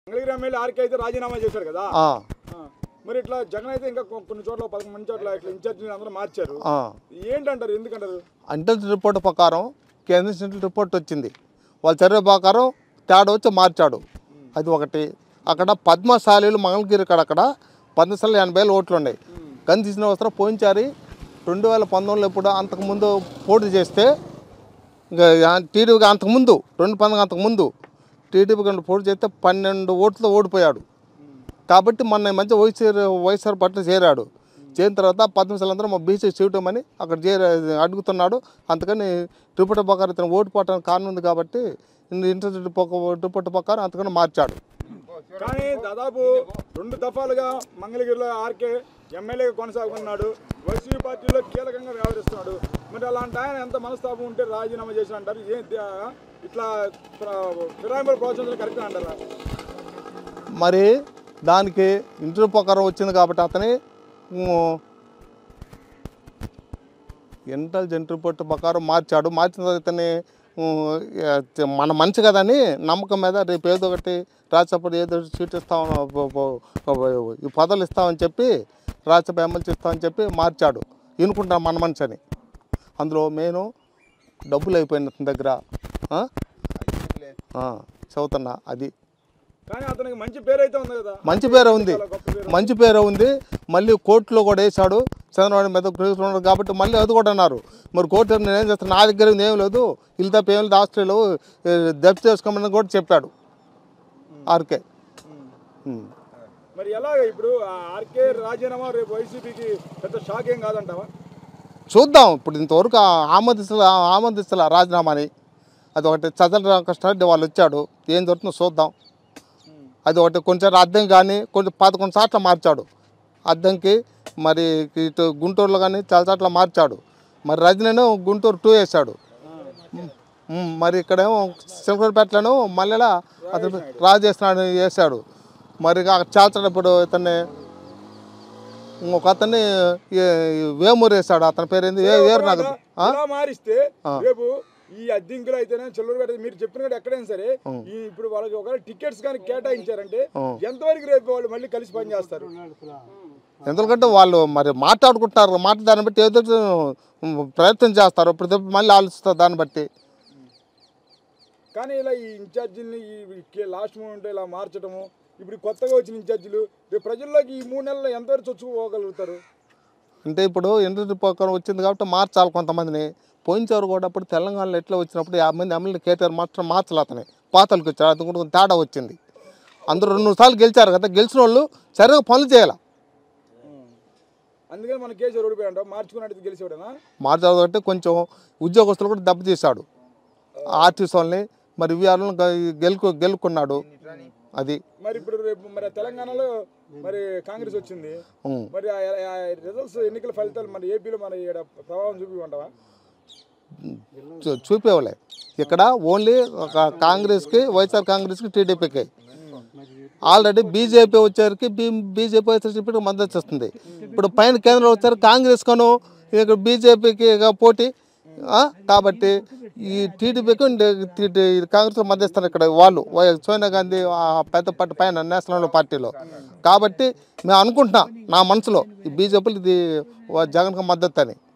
Mangalagiri MLA RK అయితే రాజీనామా చేశారు కదా ఆ, ఆ, మరి ఇట్లా జగన్ అయితే ఇంకా కొ- కొన్ని చోట్ల పదకొండు మంది చోట్ల ఇట్లా ఇన్ఛార్జీలు అందరూ మార్చారు ఆ. ఏంటంటారు ఎందుకంటారు ఇంటెలిజెన్స్ రిపోర్ట్ ప్రకారం కేంద్ర సెంట్రల్ రిపోర్ట్ వచ్చింది వాళ్ళ చర్య ప్రకారం తేడా వచ్చి మార్చాడు అది ఒకటి అక్కడ పద్మశాలీలు మంగళగిరి కాడ అక్కడ పద్మశాలి ఎనభై వేల ఓట్లు ఉన్నాయి కానీ తీసిన అవసరం పోయించారి రెండు వేల పంతొమ్మిదిలో ఇప్పుడు అంతకుముందు పోటీ చేస్తే ఇంకా టీడీపీకి అంతకుముందు రెండు పంతొమ్మిది అంతకుముందు టీడీపీ కంటే పోటీ చేస్తే పన్నెండు ఓట్లతో ఓడిపోయాడు కాబట్టి మొన్న ఈ మధ్య వైఎస్ఆర్ వైఎస్ఆర్ పట్ల చేరాడు చేరిన తర్వాత పద్మశాలందరూ మా బీసీ చేయటమని అక్కడ చేర అడుగుతున్నాడు అందుకని రిపోర్ట్ ప్రకారం ఇతను ఓటు పోవడానికి కారణం ఉంది కాబట్టి ఇంటర్ రిపోర్ట్ ప్రకారం అంతకని మార్చాడు కానీ దాదాపు రెండు దఫాలుగా మంగళగిరిలో ఆర్కే ఎమ్మెల్యేగా కొనసాగుతున్నాడు వైసీపీ పార్టీలో కీలకంగా వ్యవహరిస్తున్నాడు మరి అలాంటి ఆయన ఎంత మనస్తాపం ఉంటే రాజీనామా చేసి అంటారు ఏ ద- ఇట్లా ప్ర- ఫిరాయింపులు ప్రోత్సహించడం కరెక్ట్ అంటారా మరి దానికి ఇంటర్ ప్రకారం వచ్చింది కాబట్టి అతని ఇంటెలిజెంట్ రిపోర్ట్ ప్రకారం మార్చాడు మార్చిన తర్వాత ఇతన్ని ఉమ్, ఏ, మన మంచి కదని నమ్మకం మీద రేపు ఏదో ఒకటి రాజ్యసభ ఏదో ఒకటి సీట్ ఇస్తాం ప- ప- ప- ఈ పదవులు ఇస్తామని చెప్పి రాజ్యసభ ఎమ్మెల్సీ ఇస్తామని చెప్పి మార్చాడు ఎన్నుకుంటాం మన మనిషి అని అందులో మెయిన్ డబ్బులు అయిపోయిన అతని దగ్గర ఆ? ఆ, చదువుతున్నా అది కానీ అతనికి మంచి పేరు అయితే ఉంది కదా మంచి పేరు ఉంది చాలా గొప్ప పేరు మంచి పేరు ఉంది మళ్ళీ కోర్టులో కూడా వేశాడు చంద్రబాబు మీద ఉన్నారు కాబట్టి మళ్ళీ అది కూడా అన్నారు మరి కోర్టు నేను ఏం చేస్తాను నా దగ్గర ఉంది ఏం లేదు ఇల్లు తప్ప ఏం లేదు ఆస్ట్రేలియా దెబ్బ చేసుకోమని కూడా చెప్పాడు ఆర్కే ఉమ్. మరి ఎలాగ ఇప్పుడు ఆ ఆర్కే రాజీనామా రేపు వైసీపీకి పెద్ద షాక్ ఏం కాదంటావా చూద్దాం ఇప్పుడు ఇంతవరకు ఆ- ఆమోదిస్తలే ఆమోదిస్తలే రాజీనామాని అది ఒకటి చదల రామకృష్ణారెడ్డి వాళ్ళు వచ్చాడు ఏం జరుగుతుందో చూద్దాం అది ఒకటి కొంచెం అద్దెం కానీ కొంచెం పదకొండు సార్లు మార్చాడు అద్దంకి మరి ఇటు గుంటూరులో కానీ చాలా సార్లు మార్చాడు మరి రజనీను గుంటూరు టూ వేసాడు ఉమ్, మరి ఇక్కడేమో సిల్వర్పేటలోనూ మళ్ళీ అతను రాజేస్తున్నాడు వేసాడు మరి ఇక చాలా సార్లు ఇప్పుడు ఇతన్ని ఒక అతన్ని ఈ- వేమూరు వేసాడు అతని పేరు ఏంది ఏ వేరు నాకు ఆ? ఇలా మారిస్తే రేపు ఈ అద్దెంకులు అయితేనే చిల్లర పెట్ట మీరు చెప్పిన కూడా ఎక్కడైనా సరే ఈ ఇప్పుడు వాళ్ళకి ఒక టికెట్స్ కానీ కేటాయించారంటే ఎంతవరకు రేపు వాళ్ళు మళ్ళీ కలిసి పనిచేస్తారు ఎందుకంటే వాళ్ళు మరి మాట్లాడుకుంటారు మాట దాన్ని బట్టి ఏదో ప్రయత్నం చేస్తారు ఇప్పుడు మళ్ళీ ఆలోచిస్తారు దాన్ని బట్టి కానీ ఇలా ఈ ఇన్ఛార్జీని ఈ లాస్ట్ మూమెంట్ ఇలా మార్చడము ఇప్పుడు కొత్తగా వచ్చిన ఇన్ఛార్జీలు రేపు ప్రజల్లోకి ఈ మూడు నెలల్లో ఎంతవరకు చొచ్చుకోగలుగుతారు అంటే ఇప్పుడు ఇంటర్ ప్రకారం వచ్చింది కాబట్టి మార్చాలి కొంతమందిని పోయినసారి కూడా అప్పుడు తెలంగాణలో ఎట్లా వచ్చినప్పుడు యాభై మంది ఎమ్మెల్యే కేటీఆర్ మాత్రం మార్చాలి అతని పాతలకు వచ్చారు అది కూడా కొంచెం తేడా వచ్చింది అందరూ రెండు మూడు సార్లు గెలిచారు కదా గెలిచిన వాళ్ళు సరిగా పనులు చేయాలి అందుకని మన కేసీఆర్ ఓడిపోయాడు మార్చుకున్నట్టు గెలిచేవాడనా మార్చాలి కాబట్టి కొంచెం ఉద్యోగస్తులు కూడా దెబ్బతీశాడు ఆర్టీసీ వాళ్ళని మరి వీఆర్లను గెలుకు గెలుకున్నాడు అది మరి ఇప్పుడు రేపు మరి తెలంగాణలో మరి కాంగ్రెస్ వచ్చింది ఉం. మరి ఆ రిజల్ట్స్ ఎన్నికల ఫలితాలు మన ఏపీలో మన ఈడ ప్రభావం చూపిమంటావా చూ- చూపేవాళ్ళే ఇక్కడ ఓన్లీ ఒక కాంగ్రెస్కి వైఎస్ఆర్ కాంగ్రెస్కి టీడీపీకి ఆల్రెడీ బీజేపీ వచ్చేసరికి బీ బీజేపీ వచ్చేసరికి మద్దతు వస్తుంది ఇప్పుడు పైన కేంద్రంలో వచ్చారు కాంగ్రెస్ కను ఇక్కడ బీజేపీకి పోటీ ఆ, కాబట్టి ఈ టీడీపీకి కాంగ్రెస్ మద్దతు ఇస్తారు ఇక్కడ వాళ్ళు వై- సోనియా గాంధీ ఆ పెద్ద పార్టీ పైన నేషనల్ పార్టీలో కాబట్టి మేము అనుకుంటున్నాం నా మనసులో ఈ బీజేపీలు ఇది జగన్కి మద్దతు అని